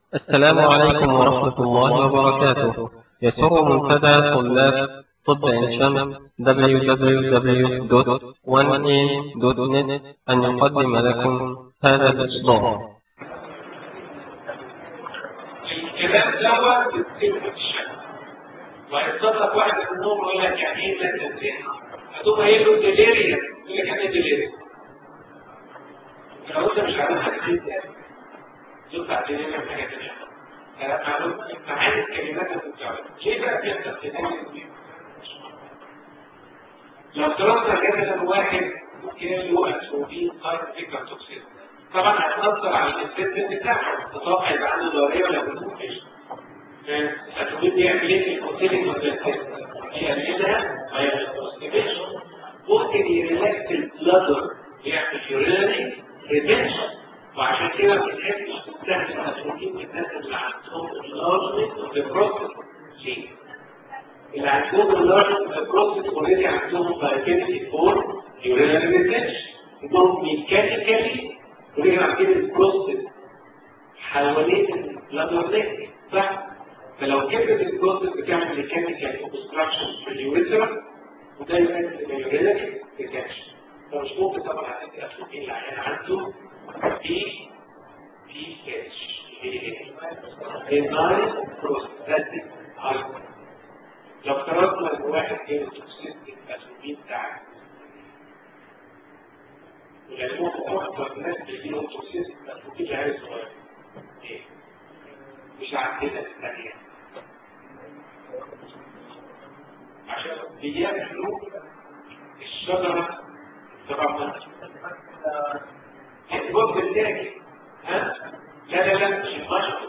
السلام عليكم ورحمة الله وبركاته يسر منتدى طلاب طب عين شمس www.1am.net أن يقدم لكم هذا الإصدار الكلام دوت بتكتب الشك وهيتصدق واحد من النوم يقول لك يعني ايه ده التنزيل هتقوم قايل له ديليريا يقول لك يعني ايه ديليريا لو انت مش عارف حاجه يطلع ديليريا من حاجه ثانيه معلوم معاني الكلمات اللي بتعرفها ليه بقى بيحصل ديليريا دي لو افترضنا جدلا واحد كان له اسوبين قرن فكره توكسين طبعا هتأثر على الانسان بتاعه تتوقع يبقى عنده دورية ولا مفيش الاسوبين بيعمل ايه في الكوتيلين والجلسات يقللها ويعمل كونستيبيشن ممكن يريلاكس البلادر يعمل يورينري ريتنشن وعشان كده ما بنحبش نستخدم الاسوبين الناس اللي عندهم اللارجمنت اوف ذا بروستات ليه؟ اللي عندهم اللارجمنت اوف ذا بروستات اوريدي عندهم فايتيلتي فور يورينري ريتنشن عندهم ميكانيكالي ورجع عارفين البروستات حوالين البلادر نيك صح؟ فلو كبرت البروستات بتعمل ميكانيكال اوبستراكشن في اليوريثرا وده يؤدي الى يورينري ريتنشن فمش ممكن طبعا هتدي اسوبين العيان عنده بي بي اتش بيناين بروستاتيك هايبر لو افترضنا ان واحد جاي توكسيستيك اسوبين بتاعه ولأنه أكثر الناس بيجيلهم توكسيستيك اسوبين عيال صغير ايه؟ مش عندنا الثانية عشان بياكلوا الشجرة طبعا الوقت الثاني ها لا لا لا مش المشروع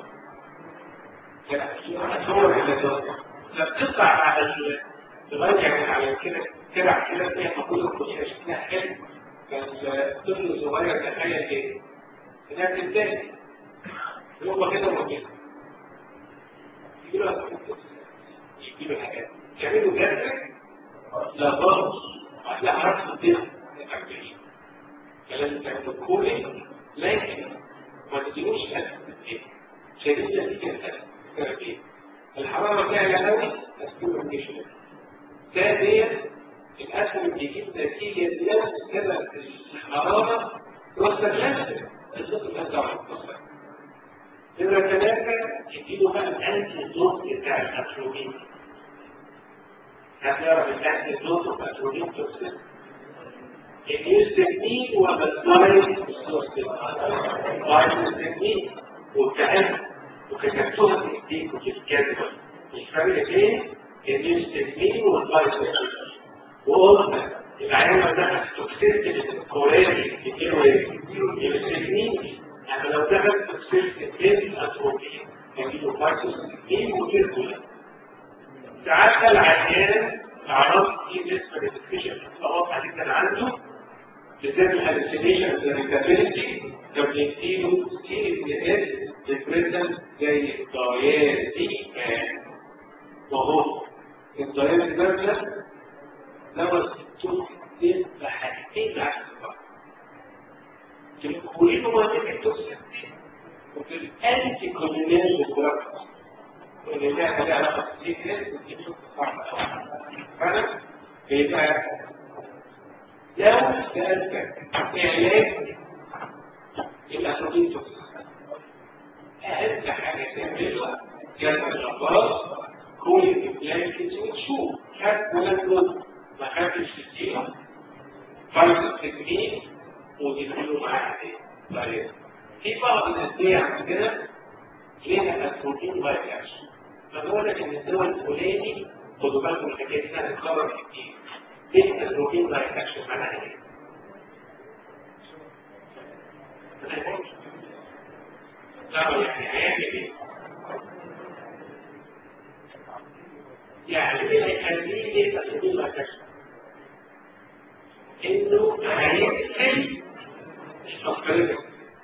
هتصور الى ذلك فبتطلع على تغير على كده كده كده فيها مقولة الكلية شكلها حلو فالطفل الصغير تخيل ايه؟ انها بتنتهي يبقى كده وكده يجي له يجي له حاجات يعملوا جرح لا ضغط هتلاقي حرف الدم الأربعين لازم تعمل كولينج لكن ما تديروش أكل شديد نتيجة التربية الحرارة تعلى قوي هتكون الجيش ثانيا الأكل بيجيب نتيجة لو سبب الحرارة واستغلت الطفل هتعرف نمرة ثلاثة يديله بقى الأنتي دوت بتاع الأفلومين هتعرف الأنتي دوت بتاع الأفلومين توكسين اليوستكنين والبلايد اليوستكنين والكأس وكتبتوها في ايديك وفي الجدول الفرق بين اليوستكنين والبلايد وقلنا العينة ده توكسيستي الكوريري يديله ايه؟ اليوستكنين يعني لو دخل توكسيستي بين اتروبين يديله بايتوستكنين وفيركولا ساعات العيان اعراض دي نسبة للتكشف الخواص جدا عنده بالذات الهلوسينيشن والريتابيلتي كان بيديله سي ان اس ديبريشن زي الدايازيبام وهو الدايازيبام ده دواء ستون ستين بحاجتين عكس بعض في الكولين ومادة التوكسين وفي الانتي كولينيرجي دراجز واللي لها لها علاقة بالسي ان اس بتجيب فعلا بيبقى لو سألتك علاج الأسودين توكسين أهم حاجة تعملها جمع الأبراز كل البلانكس وتشوف خد ولا تقول ما خدش تديله فرق التكميل وتديله معاه طيب في بعض الأدوية عندنا ليها أسودين باي أكشن فبقول لك إن الدواء الفلاني خدوا بالكم الحكاية دي هتتكرر كتير ليه الأسودين باي أكشن معناها إيه؟ لا يعني هيعمل ايه؟ يعني ايه هيخليه ليه تسويق ما كشف؟ انه هيقتل الشخصية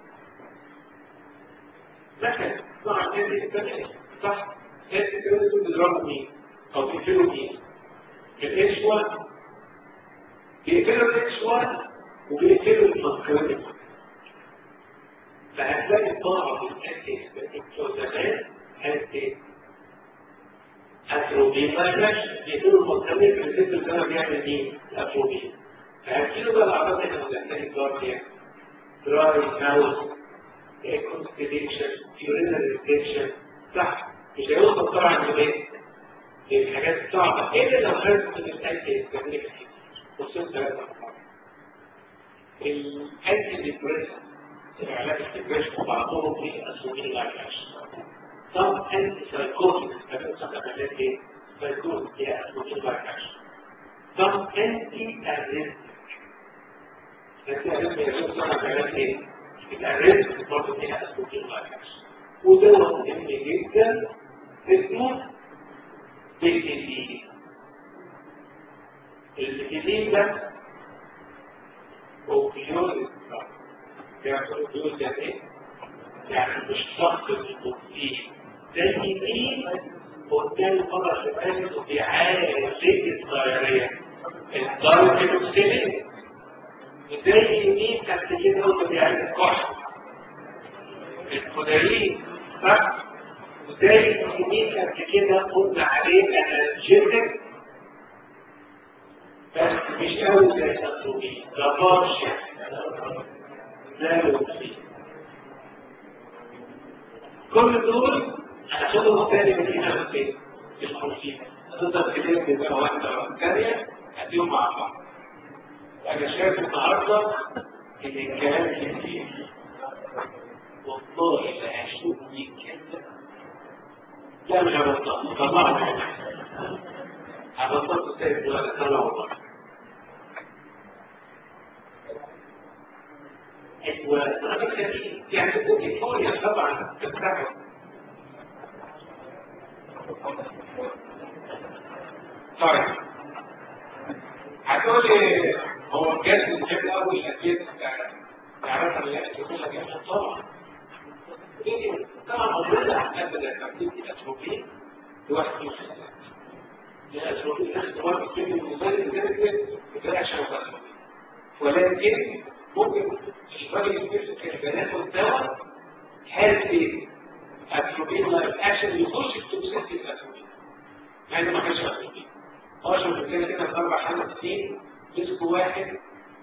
مثلا مع الناس الثانية صح؟ ناس الثانية بيضربوا مين؟ او بيقتلوا مين؟ الاتش 1 بيقتلوا الاتش 1 وبيقتلوا الفانكريتك فهتلاقي بعض الأكل اتروبين ما يبقاش بيقولوا المصدرين في الست السنة بيعمل مين؟ الاتروبين فأكيد بقى الأعراض اللي احنا بنحتاج الجارديا دراي ماوس كونستيليشن يورينال ريتنشن صح مش هيوصل طبعا لإيه؟ للحاجات الصعبة إلا لو كانت الأنتي استهلك خصوصا ثلاثة الأنتي ديبريشن العلاج الديبريشن بعضهم في أسوأ لايف أكشن طب أنتي سايكوتيك هذا صح علاج إيه؟ سايكوتيك هي أسوأ لايف أكشن طب أنتي أريثميك أنتي أريثميك هذا صح علاج إيه؟ الأريثميك برضه فيها أسوأ لايف أكشن وده مهم جدا اسمه بالجديد الجديد ده اوبيوز يعني اوبيوز يعني ايه؟ يعني مش ضغط الكوكتيل ده الجديد قدام مرة اللي فاتت وبيعالج الضررية الضرر الأكسجين وده الجديد كانت كده وده بيعالج الكحل الكودايين صح؟ وده الجديد كانت كده قلنا عليه انرجيتك بس مش قوي زي الأسروبين ده بارش لا يوفي كل دول هناخدهم تاني من هنا فين؟ في الخلفية تقدر تلاقي بيبقى واحدة أو الثانية هديهم مع بعض أنا شايف النهاردة إن الكلام كتير والله لا أشوف يتكلم لا مش هبطل طلعوا هبطل سيد ولا طلعوا بره يعني الكوريا طبعا تتبعه طيب هتقول لي هو بجد الجيم الاول الاكيد تعرفها الاكل كلها جميل طبعا ليه طبعا عمرنا ابدا ترتيب الاتروبين لوحده الاتروبين ناخد برضه كلمه المثال بجد بطريقه عشان ولكن ممكن الراجل يمسك البنات والدواء هذه اتروبين لايف اكشن يخش في توكسيك الاتروبين مع انه ما كانش اتروبين اشرف الرجاله كده في اربع خمس سنين مسكوا واحد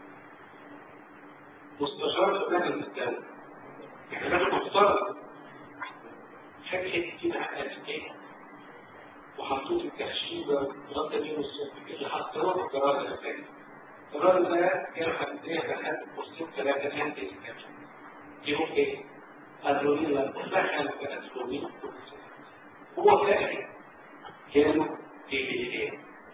مستشار في مجلس الدوله يعني راجل محترم حكي كده على البيت وحطوه في التهشيبه وغطى بيه الصبح كده حطوه في الجرار الثاني الراجل ده كان حديه دخل وسط ثلاثه كان في يقول ايه؟ قالوا لي لا دخل في الاسلوبين هو فاهم كانوا ايه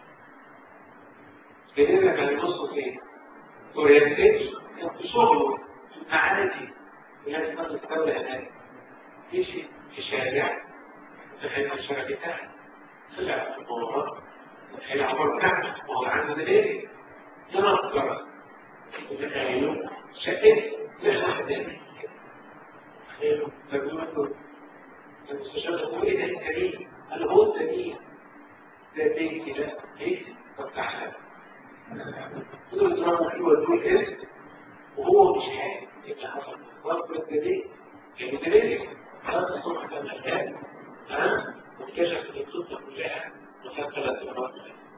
كاننا كان يبصوا فين؟ اورينتيشن كان في شغله في معادي ولازم تاخد الدوله هناك يمشي في الشارع تخيل الشارع بتاعه طلع في البوابه تخيل عمر بتاعته وهو عنده ايه؟ ثلاث درجات تخيلوا شكل مش واحد تاني تخيلوا فبيقولوا المستشار يقول ايه ده انت مين؟ قال له هو انت مين؟ ده بيتي ده بيتي طب تعالى تقول له فيه ودوه كده وهو مش عارف ايه اللي حصل بالظبط انت ليه؟ يعني انت ليه؟ خدت صبح كان مكان ها؟ واكتشف ان القصه كلها وخد ثلاث مرات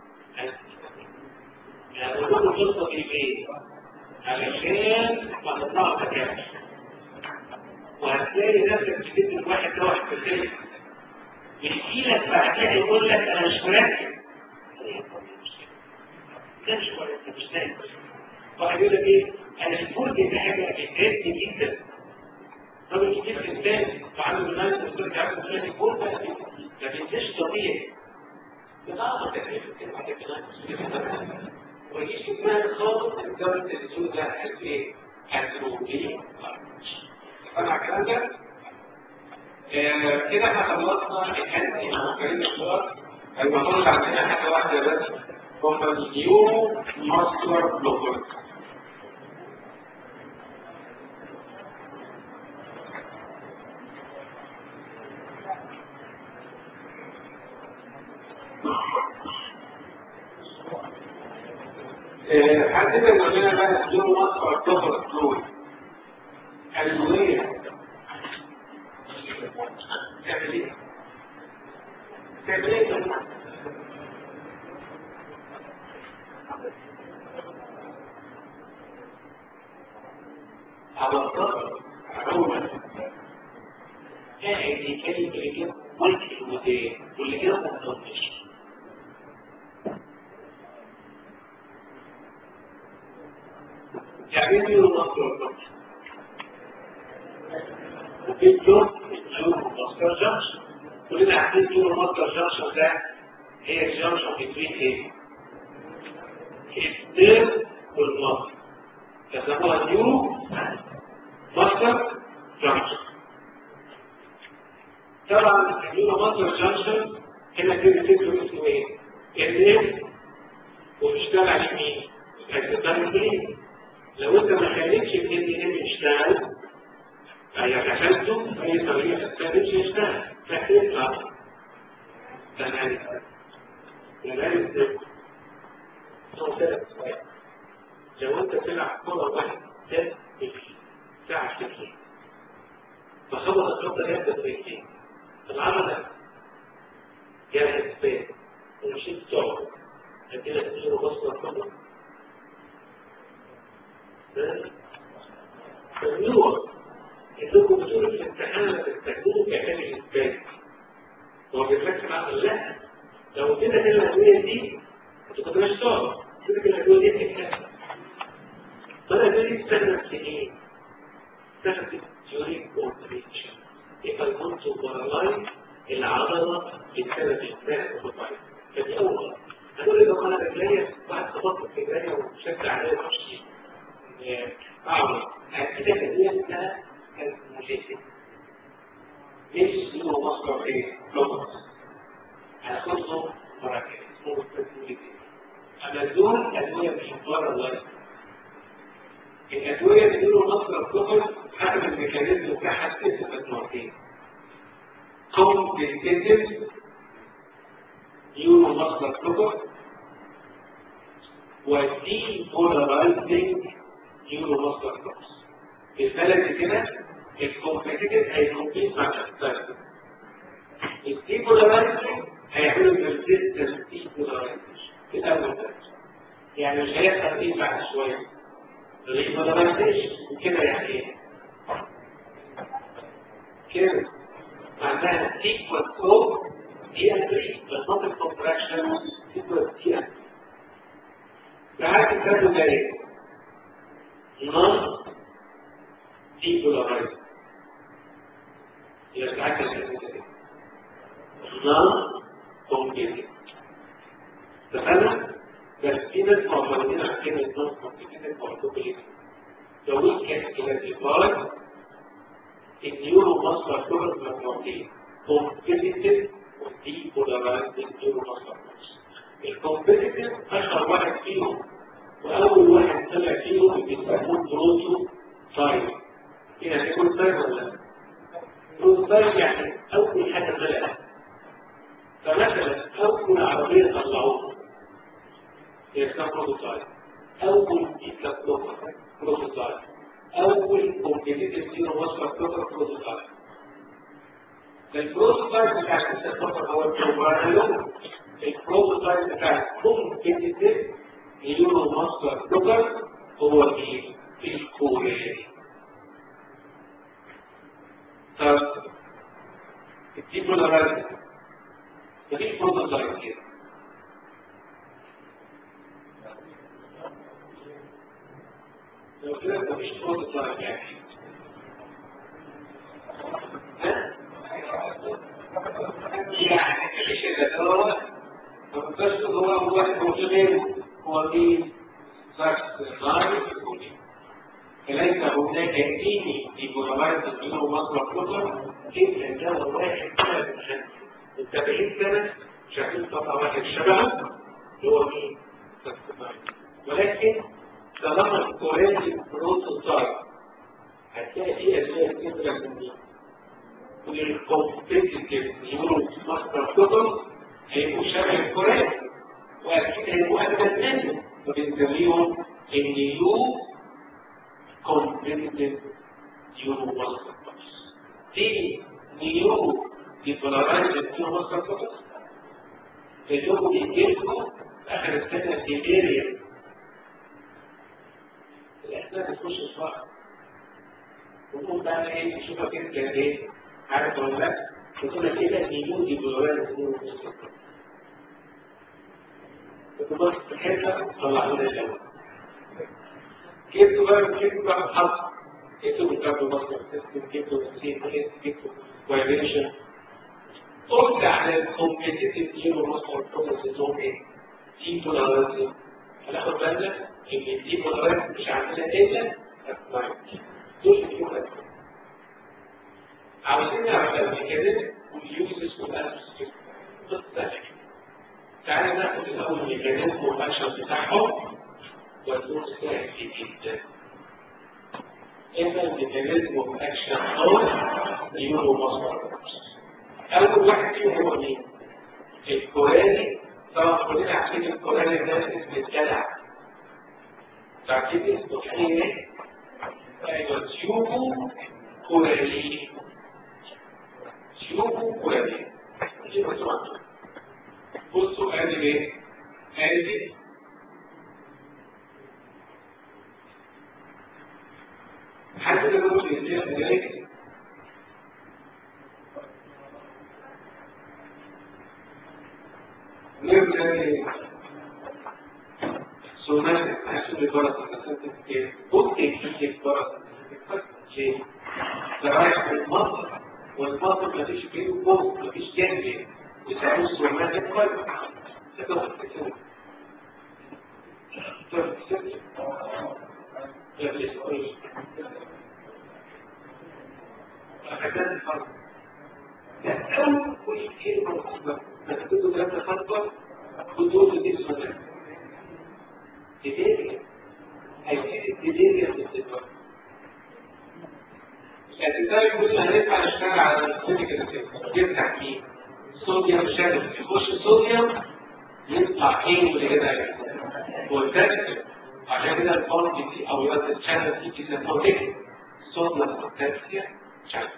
يعني كل القصه في ايه؟ علشان ما تطلعش مكان وهتلاقي نفسك تجيب الواحد ده واحد في الخير يجي لك بعدها يقول لك انا مش مركز ده مش مركز مش نايم واحد يقول لك ايه انا الفرجه دي حاجه بتهد جدا راجل كتير في الثاني وعنده ناس وترجع عنده ناس الفرجه ما بينتش طبيعي بتعرف تكليف الكلمه كده ويجيش في دماغك خالص الدورة التلفزيون ده قد ايه؟ هتروبيه فانا الكلام ده كده احنا خلصنا الحد المفكرين الصور المفروض عندنا حاجه واحده بس هم النيو ماسكولار بلوكر حدد ان انا بقى النيو ماسكولار بلوكر فلويد الوية تعمل ايه؟ تعمل ايه على الضغط عموما قاعد يتكلم اللي كده وجه المدير واللي كده ما تطنش تعمل له مصدر وفي الجون الجون مصدر جنكشن كلنا عارفين الجون مصدر جنكشن ده هي الجنكشن بين ايه؟ الدير والمصدر يسموها نيورو مصدر جنكشن طبعا النيورو مصدر جنكشن هنا كده فكره اسمه ايه؟ ان وبيشتغل عليه مين؟ هيشتغل مين؟ لو انت ما خليتش ال ان ام يشتغل هي دخلته باي طريقه ما خليتش يشتغل فهتطلع تمام تمام لو انت تلعب كره واحد ده ساعه كتير فخبط الخطه جت برجلين العضله جابت الثاني ومشيت تقعد هديلك تجيله بصره الخطه ممنوع انكم بتقولوا في الامتحان تستخدموا كعلم الاثبات هو بيفكر العقل لا لو كده كده الادويه دي انت كنت مش تقعد كده كده الادويه دي بتتكلم فانا دي استخدم سنين استخدم يوريك اوبريشن يبقى كنت بارلايز العضله بسبب الانسان الطبيعي فدي اول غلط هنقول اذا كان رجليا واحد خبطت في رجليا وشد عليا وحشي أعمل الكتابة دي اسمها كانت مجدد ليش اسمه مصدر ايه؟ لغة هناخده مراكز اسمه التسمية أما دول أدوية مش بره الله الأدوية اللي له مصدر كفر حسب الميكانيزم بتاعها ست مرتين كومبليكيتد يورو مصدر كفر ودي بولارايزنج يورو مصدر كفر البلد كده الكومبليكيتد هيكمبيت مع الأكثر الديبولارايزنج هيعملوا الريزيستنس ديبولارايزيشن في الأول ده يعني مش هيحصل ايه بعد شوية الريبولارايزيشن كده يعني ايه؟ كده معناها equal code هي الريب but not the contraction equal هي بعد كده ده ايه؟ non depolarized يتعكس كده non competitive تفهم؟ بس في ناس معتمدين على كلمة non competitive or competitive لو we can classify النيورو مصدر كلهم مجموعتين competitive و depolarized النيورو مصدر الكومبيتيتيف أشهر واحد فيهم وأول واحد طلع فيهم بيسموه بروتو تايب هنا تكون تايب ولا لا؟ بروتو تايب يعني أول حاجة طلعت فمثلا أول عربية طلعوها هي اسمها بروتوتايب أول بيتزا بلوكر بروتوتايب أول كومبيتيتيف زيرو مصر بلوكر بروتوتايب البروتوتايب بتاع البيتزا بلوكر هو البروجرام البروتوتايب بتاع الكومبيتيتيف زيرو مصر بلوكر هو ايه؟ الكوري طب دي بروتوتايب مفيش بروتوتايب كده لو كده مفيش بروتوتايب يعني يعني مفيش الا هو بس هو واحد مجمل هو مين؟ شخص لايف فليس هناك ديني في بولارات الدين مصر كلها إلا ده واحد سنة من 70 سنة شايفين طبعا واحد شبهه اللي هو مين؟ ولكن طالما الكوريزي بروتوتايب هتلاقي فيه أدوية كتيرة من دي والكومبيتيتيف نيورو ماستر كتب هيبقوا شبه الكوريزي وأكيد هيبقوا أجمل منه وبنسميهم النيو كومبيتيتيف نيورو ماستر دي نيو ديبولارايز نيورو ماستر كتب اليوم بيجيلكم آخر السنة الديبيريا الأسنان بتخش في بعض وتقوم بقى ايه تشوفك انت ايه عارف ولا لا وتقول لك ايه ده مليون دي دولارات وتبص في الحته وتطلع لنا الاول كيف بقى كيف بقى حرف كيف بتاخد مصدر سيستم كيف بتصير كيف فايبريشن قلت على الكومبيتيتيف كيلو مصدر بروسيس هم ايه؟ دي بولاريتي هناخد بالنا ان الدي بولاريتي مش عندنا الا دول الكيلو عاوزين نعرف الميكانيزم واليوزز والاسس تعالى ناخد الاول الميكانيزم والاكشن بتاعهم والدور سهل جدا اما الميكانيزم والاكشن او اليورو مصدر اول واحد فيهم هو مين؟ الكوراني طبعا كلنا عارفين الكوراني ده اسم الدلع عارفين اسمه ايه؟ ايوه سيوبو كوراني سيوبو كوراني دي مجموعة بصوا ادي ايه؟ ادي حد يقول لي ازاي ازاي نبدا سونات حسب البرد قلت في البرد ليه؟ ده رايح المصدر والمصدر مفيش فيه بوز مفيش جنبي يسموه سونات القلب تقدر تكتبه تقدر تكتبه أحداث الفرق أول كلمة مصيبة مكتوبة ثلاثة خطوة بدون دي سنة تديريا هيجيب التديريا في التدوار الكتاب يقول هنرفع نشتغل على الفيزيكال يفتح فيه صوديوم شادو يخش صوديوم يطلع ايه واللي كده هو التاسك عشان كده الفرق دي او يقعد الشانل دي بيسموها ايه؟ صوديوم بوتاسيوم شانل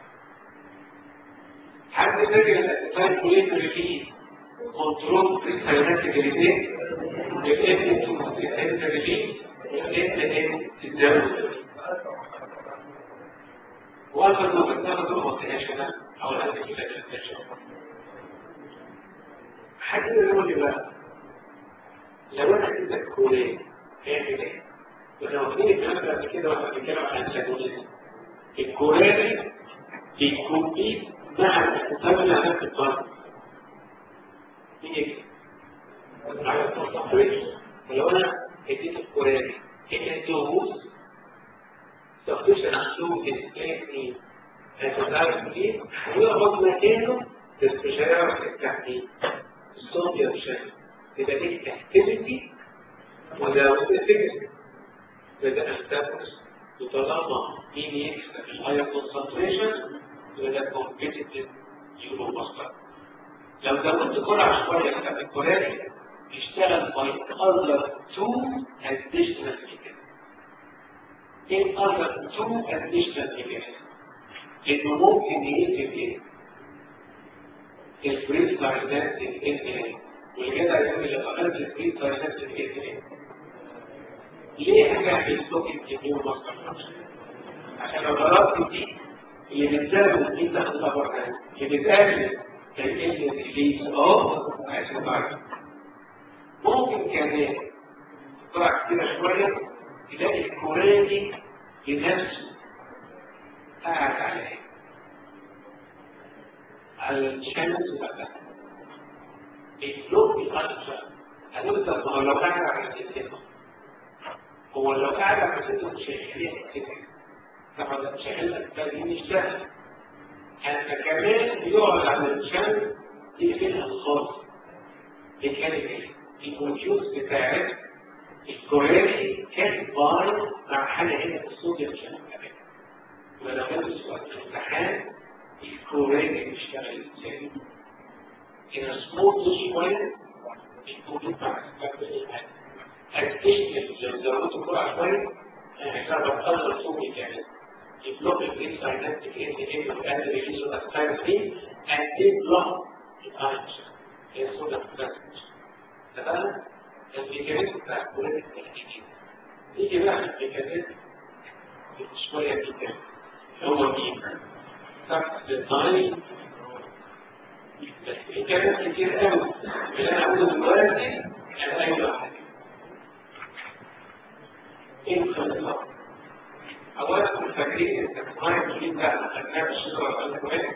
حد فاكر الاسيتايل كولين اللي فيه كنترول كريستاليناتيك الاثنين الاف 2 الاف 3 الاف ان الدم والفا دول الفا دول ما قلتهاش كده او لا دي كده حد يقول لي بقى لو انا عندك كولين هيعمل ايه؟ واحنا واخدين الكلام ده قبل كده واحنا بنتكلم عن الانتاجونيزم الكوراني بيكومبيت مع الاستخدام العلاج الضرب يجي على التصحيح لو انا اديت الكوراني انت تهوز تخش الاسلوب الثاني هتتعرف فيه ويقعد مكانه باستشارة التحديد الصوت يتشاهد يبقى دي اكتيفيتي وده اكتيفيتي بدأ استفرس وطالما مين يكسب الهاير كونسنتريشن يبقى ده كومبيتيتيف يورو ماستر لو زودت جرعة شوية في الكوراني يشتغل باي اذر تو اديشنال ميكانيزم ايه اذر تو اديشنال ميكانيزم انه ممكن يقتل ايه البريد لاينات ال ايه والجدع يقول لي قلت البريد لاينات ال ايه ليه هتعمل ستوكينج النيو ماستر عشان لو ضربت دي اللي بتزود دي تاخد خبر حاجه اللي بتقلل تقلل ريليز اه عشان تعرف ممكن كمان طلع كده شويه تلاقي الكوراني بنفسه قاعد على ايه؟ على الشمس بقى النوم بيأثر هنقول طب ما هو لو قاعد على السيستم هو لو قاعد على السيستم مش هيخليها كده طبعا مش هيخليها دي مش سهل انت كمان بيقعد على الشمس يقفلها خالص بيتكلم ايه؟ الكونفيوز بتاعت الكوريري كان باين مع حاجه هنا في الصوت اللي مش هنتكلم ولو كان السؤال في الامتحان الكوريري بيشتغل ازاي؟ إن سموث شوية يكون مع الكتاب الإيمان هتكشف لو زودت الجرعة شوية هيحتاج بطل الصوت يعني يبلوك البريد سايناتيك ان ايه ويقلل ريليس الاستايل دي and they block الانش هي صوت البلازمج تمام؟ الميكانيزم بتاع الكوريك التكتيكي نيجي بقى الميكانيزم شوية جدا هو مين؟ سبستاين في كلام كتير قوي اللي انا هقوله دلوقتي انا اي واحد ايه الخلاصه؟ اولا كنت فاكرين ان السبستاين الجديد ده خدناه في الشجره الالكترونيه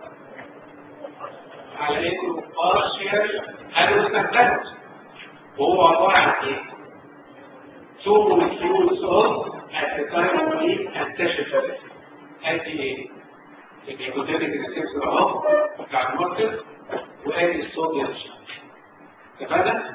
على انه بارشيال انوسكتات وهو عباره عن ايه؟ two molecules of at the time of leak and teshifel ادي ايه؟ النيكوتينيك ريسبتور اهو بتاع الماركت وادي الصوديوم اتفقنا؟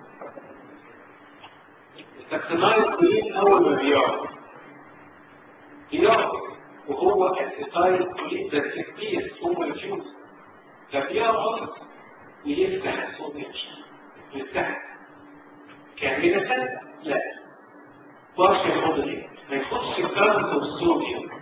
التكتينايل كلين اول ما بيقعد بيقعد وهو التكتينايل كلين ده كتير تو مولكيولز ده بيقعد ويفتح الصوديوم يفتح كاملة لا بارشل موديل ما ياخدش الكاربون والصوديوم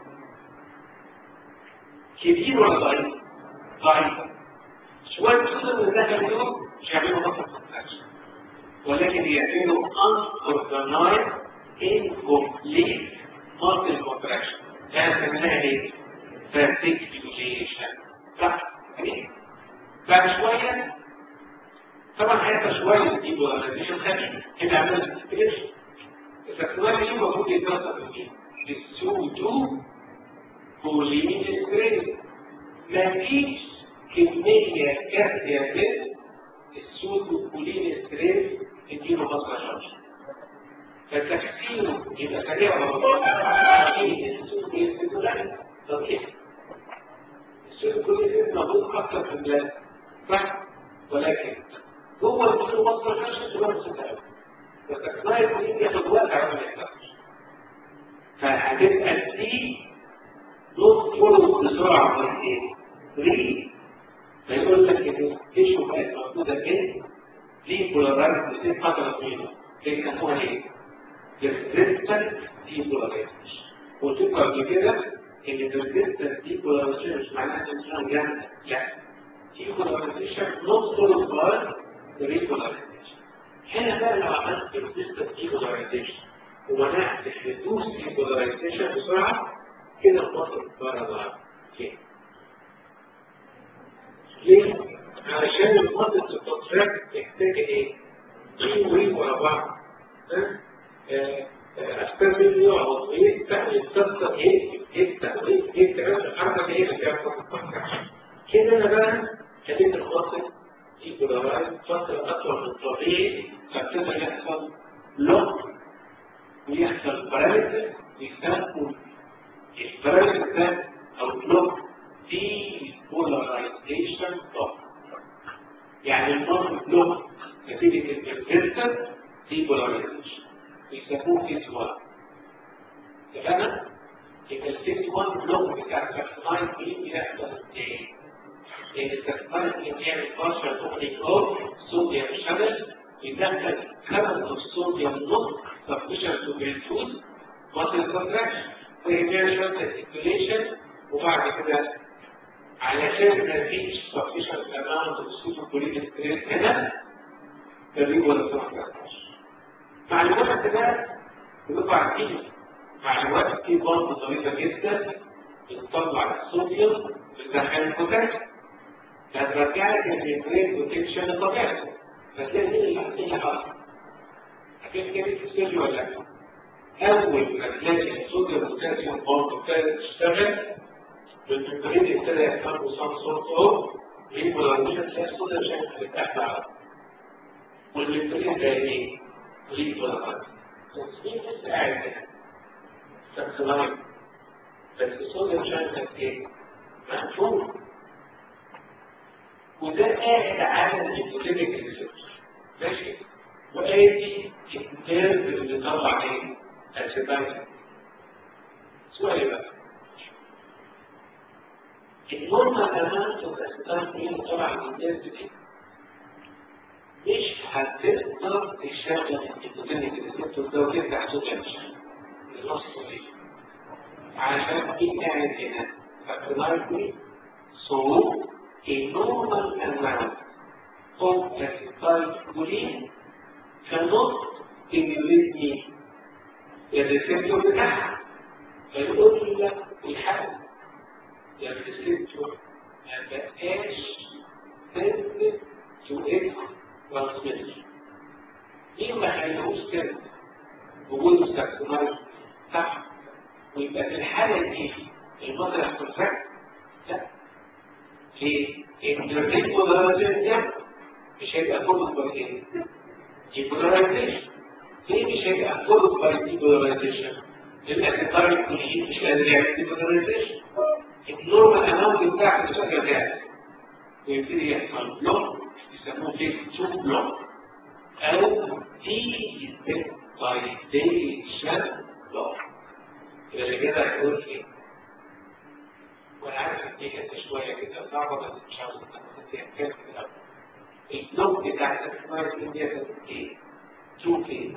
كبير ولا ضعيف؟ ضعيف شوية صوديوم اللي دخل اليوم مش هيعملوا مصر كونتراكشن ولكن يعملوا unorganized incomplete muscle contraction ده سميناها ايه؟ verticulation صح؟ ايه؟ بعد شوية طبعا هيبقى شوية دي بولاريزيشن خفيف كده عملت استريشن الاستثمار دي المفروض يتوصل في السودو بولين ستريس مفيش كمية كافية من السودو بولين ستريس تديله مصر شرش فتكسيره يبقى سريع ولا ايه السودو بولين ستريس لا طبيعي السودو بولين ستريس موجود اكتر في البلاد صح ولكن جوه الدين مصر شرش تبقى مسكره والتكناية دي ياخد وقت على ما يحتاج فهتبقى دي نوت فولو بسرعة من ايه؟ ري فيقول لك ان التيشو بقت موجودة فين؟ دي بولارايز لسين فترة طويلة بيسموها ايه؟ persistent depolarization وتبقى قبل كده ان persistent depolarization مش معناها ان جامدة لا depolarization not followed by repolarization هنا بقى لو عملت persistent depolarization ومنعت الحدوث depolarization بسرعة كده الخطر بره فين؟ ليه؟ علشان الخطر تتطرق تحتاج ايه؟ جين وين ورا بعض أستاذ مني يقعد ويفتح ويتكسر يكتب يفتح ويكتب الحركة ايه اللي بيحصل كده انا بقى خليت الخطر دي بولارايز فترة أطول من الطبيعي فابتدى يحصل لوك ويحصل باراليسيس ويسموا الباراليسيس ده أو اللوك دي بولارايزيشن لوك يعني المرض لوك نتيجة الانفيرتر دي بولارايزيشن بيسموه فيز 1 تمام؟ يبقى الفيز 1 بلوك بتاع الكاستمايز دي بيحصل ايه؟ الاستثمار اللي بيعمل بارشل اوبننج اوف صوديوم شانل يدخل كربون الصوديوم نص سبشن تو بيفوز ماسل كونتراكشن ويعمل شويه سيركيوليشن وبعد كده علشان ما فيش سبشن اماونت اوف صوديوم كوليت ستريس هنا فبيجوا الكونتراكشن مع الوقت ده بنبقى عارفين مع الوقت في برضه ظريفه جدا بتطلع الصوديوم بتدخل البوتاسيوم هترجعك البرين بوتنشال لطبيعته فتلاقي ايه اللي حصل هتلاقي كده في السر ولا لا اول ما تلاقي الصوديوم والبوتاسيوم برضه ابتدت تشتغل والبرين ابتدى يحصل له سام سورت اوف ريبولاريزيشن تلاقي الصوديوم شكل بتاعته على والبرين ده ايه؟ ريبولاريزيشن تصميم لسه قاعد كده سبسلاين بس الصوديوم شكل ايه؟ مقفول وده قاعد على الجلوتينيك ريسبتور ماشي وادي الكتاب اللي طلع ايه السبايك سؤال بقى النورمال اماونت اوف اسيتايل اللي طلع من الكتاب دي مش هتقدر تشغل الجلوتينيك ريسبتور ده وترجع صوت الشغل النص عشان في قاعد هنا فاكتلايتلي صوت a normal amount of acetylcholine cannot stimulate me الريسبتور بتاعها فيقول لك والحل ده الريسبتور ما بقاش سنسيتيف تو اكس ترانسميشن ليه ما خليهوش سنسيتيف وجود مستخدمات صح ويبقى في الحالة دي المصدر هتكونتراكت لا ليه؟ ان الريبولاريزيشن ده مش هيبقى فولد باي ايه؟ ديبولاريزيشن ليه مش هيبقى فولد باي ديبولاريزيشن؟ لان الطريق الجديد مش قادر يعمل ديبولاريزيشن النورمال اماونت بتاعك مش قادر تعمل ويبتدي يحصل بلوك يسموه فيس 2 بلوك او دي ديبولاريزيشن بلوك اللي كده هيقول ايه؟ وانا عارف ان دي كانت شويه كده صعبه بس ان شاء الله هتتكلم في الاول البلوك بتاع الاسمار دي كانت ايه؟ تو كي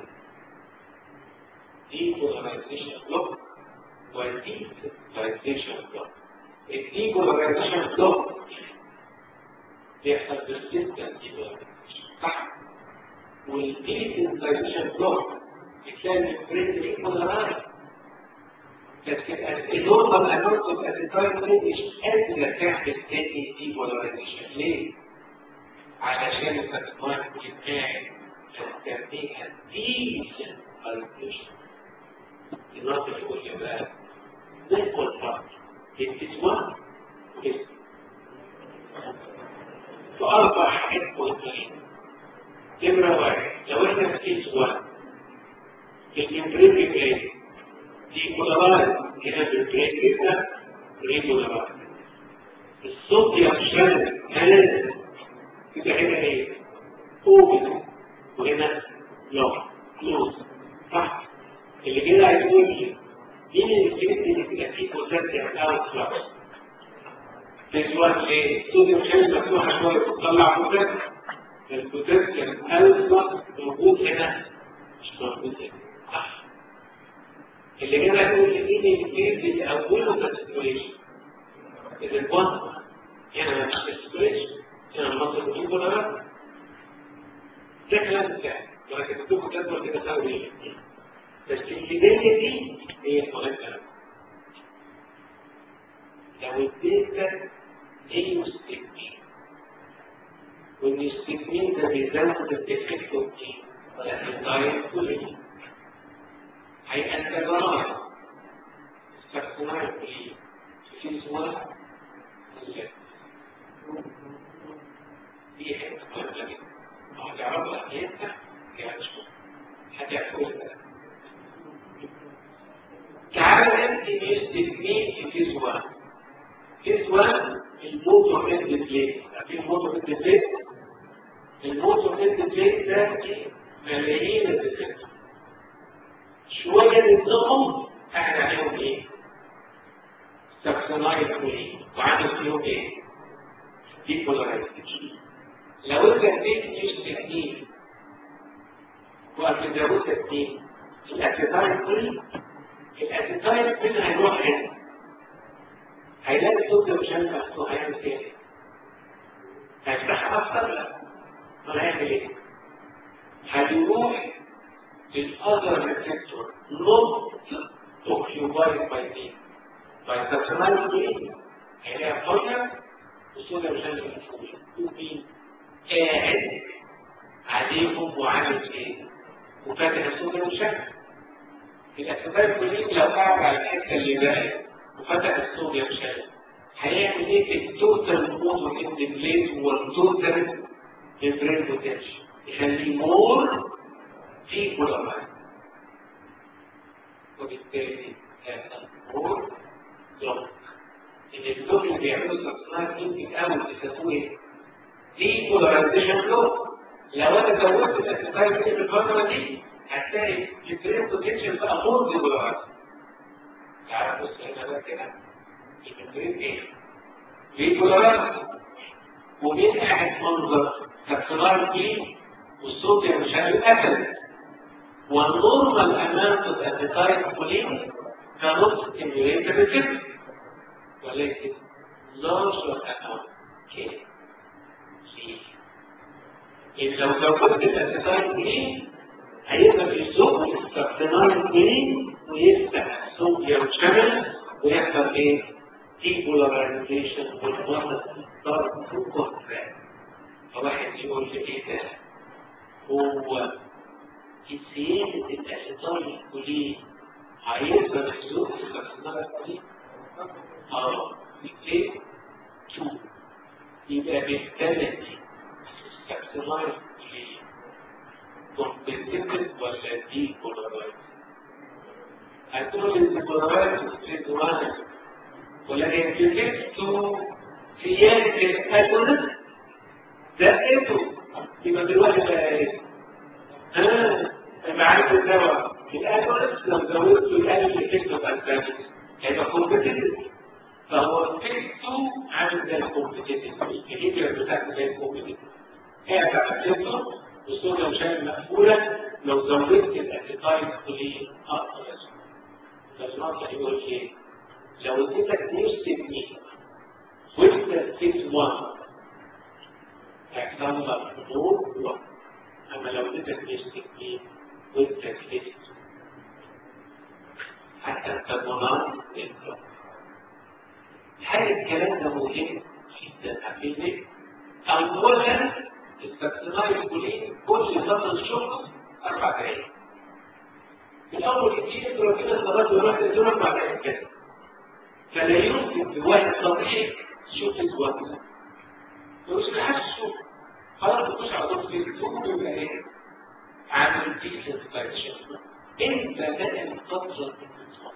depolarization block والديبولاريزيشن بلوك الديبولاريزيشن بلوك بيحصل بالسيستم ديبولاريزيشن صح والديبولاريزيشن بلوك بتلاقي البريد ديبولارايز لكن النورمال اماونت اوف اتيتايد مش قادره تعمل تاني ديبولاريزيشن ليه؟ علشان الاتيتايد بتاعي تسميها ديبولاريزيشن النظر يقول لي بقى نقل فرق التسوى فأربع حاجات مهمين نمرة واحد لو احنا في تسوى الامبريد ايه دي بولارات هنا بالبريد كده ريبولارات الصوت يخشن هذا كده هنا ايه اوبن وهنا لو كلوز صح اللي كده هيقول لي مين الفكر اللي بيبقى فيه بوتنشال اوت فلاكس تسوان ليه؟ الصوديوم شايل مفتوحه شويه بتطلع بوتنشال البوتنشال اوت فلاكس موجود هنا مش موجود هنا صح اللي كده هيقول لي مين الفكر اللي اوله كالسيتويشن اذا البطن هنا مفيش كالسيتويشن هنا المصدر فيه بولارات ده كلام سهل ولكن الدكتور جدول كده سوي ايه؟ بس البداية دي هي مهمة لو اديتك ايوستكمين والاستكمين ده بيزود الديفكت دي ولا الدايت كله هيبقى انت ضرائب استخدمها في في اسمها دي حته مهمه جدا هتعرفها امتى هتشوف هتعرفها تعالى نبدي باستثنين في فيز 1 فيز 1 الموتور هيد بليت عارفين الموتور هيد بليت الموتور هيد بليت ده ملايين الديتكتور شويه منهم قاعد عليهم ايه؟ سكسنايد كولين وعامل فيهم ايه؟ ديبولارايزيشن لو انت اديت استثنين وقت زودت اثنين الاتيتايد كولين الاتيتايد منها هيروح هنا هيلاقي صوت مشان مفتوح هيعمل ايه؟ هيفتحها اكتر لا ولا هيعمل ايه؟ هيروح للاذر ريسبتور not occupied by me by personality هيلاقي فاضية وصوت مشان مفتوح مين؟ قاعد عليهم وعامل ايه؟ وفاتح الصوت مشان الاسباب كلين لو قعد على الحته اللي بقت وفتح الصوديوم شال هيعمل ايه في التوتال موتور ان بليت والتوتال ميمبرين بوتنشال يخليه مور في بولارات وبالتالي هذا مور بلوك ان البلوك اللي بيعملوا تصنيع يمكن اول يسموه ايه؟ دي بولاريزيشن بلوك لو انا زودت الاسباب في الفتره دي هتلاقي البرين بوتنشال بقى مور دولارات تعرفوا السنة كده البرين ايه؟ ليه دولارات ومين قاعد منظر كالسولار دي والصوت مش هيتأكد والنورمال اماونت اوف ابيتايت كولين كانت ستيميوليت بالجسم ولكن لارجر اماونت كده إن لو زودت الابيتايت كولين هيبقى في السوق استخدام الجنين ويفتح صوديوم شمل ويحصل ايه؟ depolarization والوسط ضرب كونتراكت فواحد يقول لي ايه ده؟ هو زيادة الأسيتال الكلية هيقدر يزود الأسيتال الكلية؟ اه ايه؟ تو يبقى بالتالي الأسيتال الكلية كومبتيتيف ولا دي بولارايز؟ هتقول لي البولارايز ستريت واحد ولكن بتكتو زيادة الأجنس زائده يبقى دلوقتي بقى ايه؟ ها معاك الدواء الأجنس لو زودته يقلل الكتو الأنتاجس هيبقى كومبتيتيف فهو الكتو عامل زي الكومبتيتيف الهيجر بتاعته زي الكومبتيتيف هي بتاعت الكتو والصوديوم شايل مقفولة لو زودت الأسيتايل كلية أكتر فالنقطة يقول ايه؟ لو اديتك نفس تكنيك وانت اديت 1 هيحصل لك نور اما لو اديتك نفس تكنيك وانت اديت حتى الكربونات انت هل الكلام ده مهم جدا عارفين ليه؟ اولا التكنيك الكلي كل فتره شهر اربع دقائق الاول كتير ربنا صلاه الواحد دول بعد كده فلا يمكن لواحد طبيعي شوف الوقت مش لحسه خلاص بتخش على طول في الفوق يبقى ايه عامل ديسنفكشن انت بقى الفتره الكتوه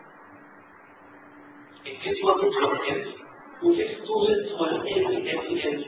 الكتوه بتتغير وفي ستورز والان كان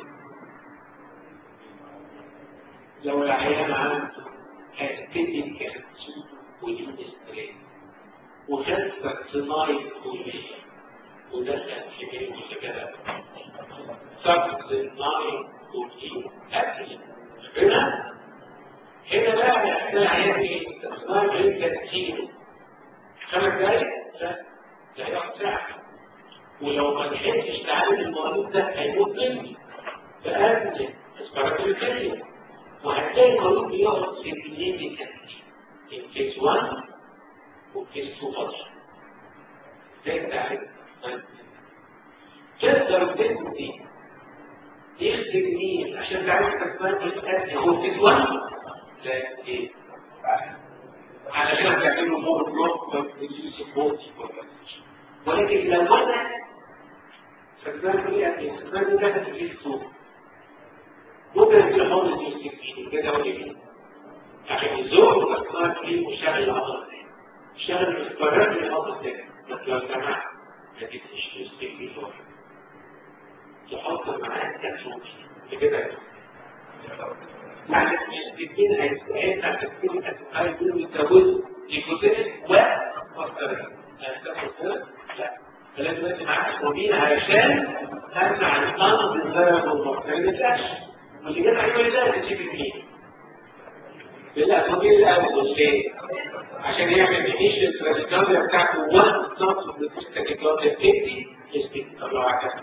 لو العيان عنده هتبتدي كالسيوم والانسترين وخد صناعي كليه ودخل كبير وكده سبت النار والدين أكل هنا هنا بقى احنا العيان ايه؟ الصناعي بعيد كتير خمس دقايق؟ لا ده هياخد ساعة ولو ما لحقتش تعالج المريض ده هيموت مني فأنت اسبرات الكلية وهتلاقي المريض بيقعد في الاثنين كتير الكيس 1 والكيس 2 فترة ازاي تعالج؟ تقدر تدي يخدم مين عشان تعرف تكبر الأدنى هو تسوى لا ايه علشان تعملوا مور بلوك سبورت ولكن لو انا فكرت ايه ايه فكرت ده في السوق ممكن في حول المستكين كده ولا ايه عشان الزوج فكرت فيه مشغل العضله مشغل القرارات العضله ده لو سمحت ما تديش مستكين لوحده تحط معاه كبسول كده يعني الدين هيساعدنا على تكتيب الاسماء يكون يتجوز نيكوتين و لا فلازم انت معاك مبين علشان تمنع الامر بالضرر والمرض ما ينفعش واللي جاب عليه ده تجيب مين؟ بالاسماء الاول ليه؟ عشان يعمل انيشن ترانسكارديا بتاعته 1 نقطه من التكيكارديا 50 يستيك طب لو عكس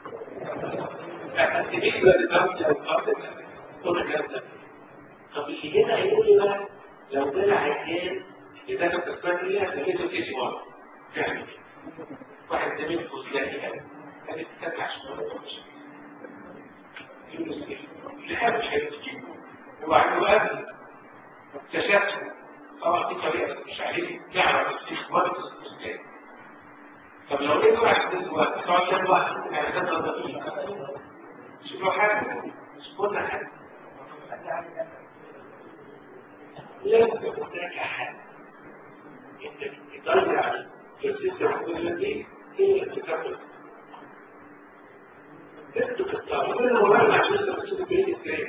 طب اللي هنا هيقول لي بقى لو طلع عيان اذا كنت تسمعني ليها خليته كيس ورا تعمل واحد زميلكم تلاقي قال قال تتبع شويه لا مش هيجيب هو عنده قبل اكتشفته طبعا دي طريقه مش عليه تعرف استخبار الاستاذ طب لو لقيت واحد دلوقتي تقعد كام واحد يعني تفضل دقيقة شوفوا حاجة مش كل حاجة لازم يكون هناك حاجة انت تضيع السيستم كل دي هي اللي تكمل انت تختار كل مرة عشان تمسك بيت ازاي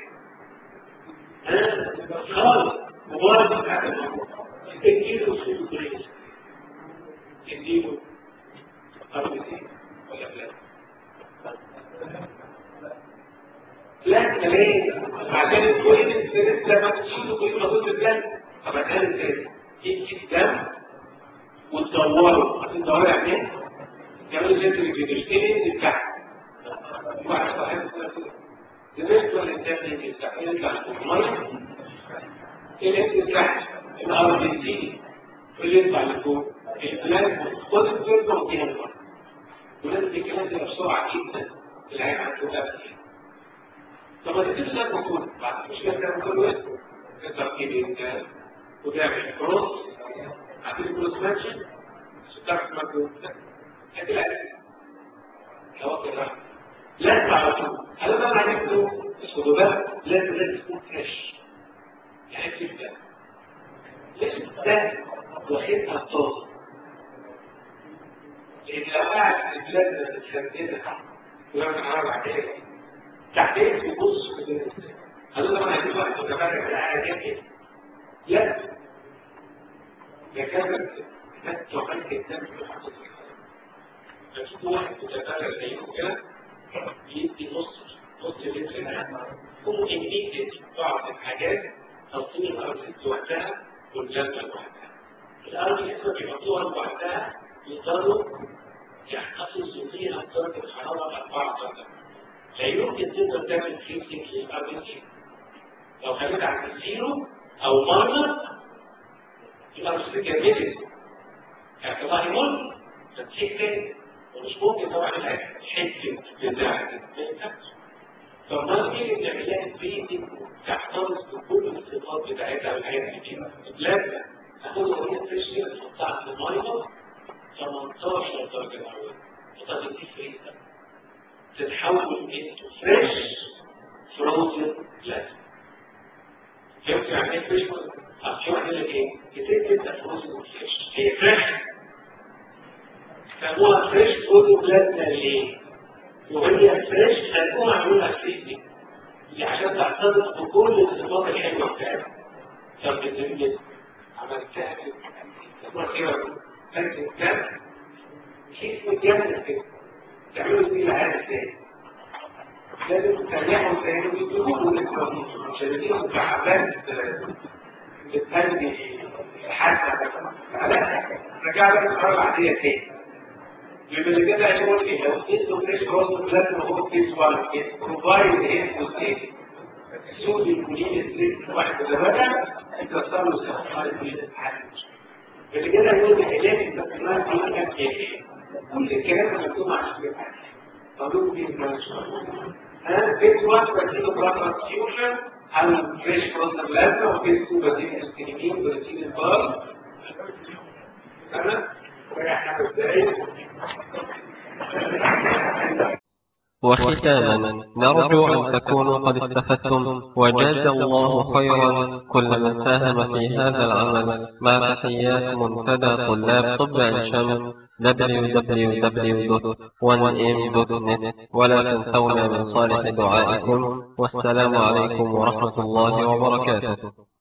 ها خالص مبارك بتاعت تديله في البيت تديله لا ليه؟ عشان الكوين السيرس لما تشيله كوين موجود في الدم طب هتعمل ازاي؟ تيجي الدم وتدوره هتدوره يعني ايه؟ تعملوا زي الفيديوشتين بتاعك واحد صاحب بالنسبه للدم اللي بتاعك يطلع الميه اللي بتاعك الار بي سي اللي يطلع لفوق البلازما خد الكلمه وفيها الوقت ولازم الكلام ده بسرعه جدا العين عنده قبل طب ما تكتبش ده كله بعد مش كده تعمل كله ايه؟ تركيب الكلام وتعمل كروس هتعمل كروس ماتشن عشان تعرف مجهود هتلاقي لو كده لازم على طول هل انا عرفت الصدوبات لازم لازم تكون فريش يعني تبدا لازم ده واخدها طازه لان لو قاعد في البلاد متخزنه ولما حرام عليها تحتاج تبص هل انا ما عنديش وقت اتفرج على حاجه كده لا ده كانت كانت توقيت الدم في الحقيقه ففي واحد متفرج زيه كده يدي نص نص لتر ماء هو انيتد بعض الحاجات تصير الارض وحدها والجنه لوحدها الارض لسه بيحطوها لوحدها يقدروا يحتفظوا فيها بدرجه الحراره 4 درجات لا يمكن تقدر تعمل فيزيك للارض دي لو خليت عند الزيرو او مره يبقى مش كامله يعني الله يمر فتحيك تاني ومش ممكن طبعا الحته بتاعتك ما ينفعش فما ايه اللي بنعملها فيزيك تحتفظ بكل الصفات بتاعتها والحاجات دي لازم تاخدها وهي فريش كده تحطها في الميه 18 درجه مئويه وتاخد دي فريزر تتحول into fresh frozen plasma فهمت يعني ايه فريش هتشوف لك ايه بتكتب ده فروزن فريش هي فريش سموها فريش فروزن بلازما ليه وهي فريش هتكون معموله فريزنج دي عشان تعترض بكل الصفات الحلوه بتاعتها طب بتنجز عملتها كده كده كده كيف متجنن كده تعملوا دي العادة ازاي لازم تريحوا تاني ويجيبوا لك مش هتجيبوا مكعبات بتهدي حتى لا رجع لك الصورة العادية تاني يبقى اللي كده هيقول ايه لو اديته فريش روز لازم هو كيس ولا كيس بروفايد انفوس ايه سودي الكولين ستريت واحد ده بقى يكسر له السفر اللي كده يقول لي علاج التقنيات دي كانت ايه كل الكلام اللي مكتوب على الشباب طلوب دي ها فيس 1 بديل بلاد فيوجن او فريش فروزن بلازما وفيس 2 بديل استريمين بديل البار تمام رايح خمس دقايق وختاما نرجو أن تكونوا قد استفدتم وجاز الله خيرا كل من ساهم في هذا العمل مع تحيات منتدى طلاب طب عين شمس www.1m.net ولا تنسونا من صالح دعائكم والسلام عليكم ورحمة الله وبركاته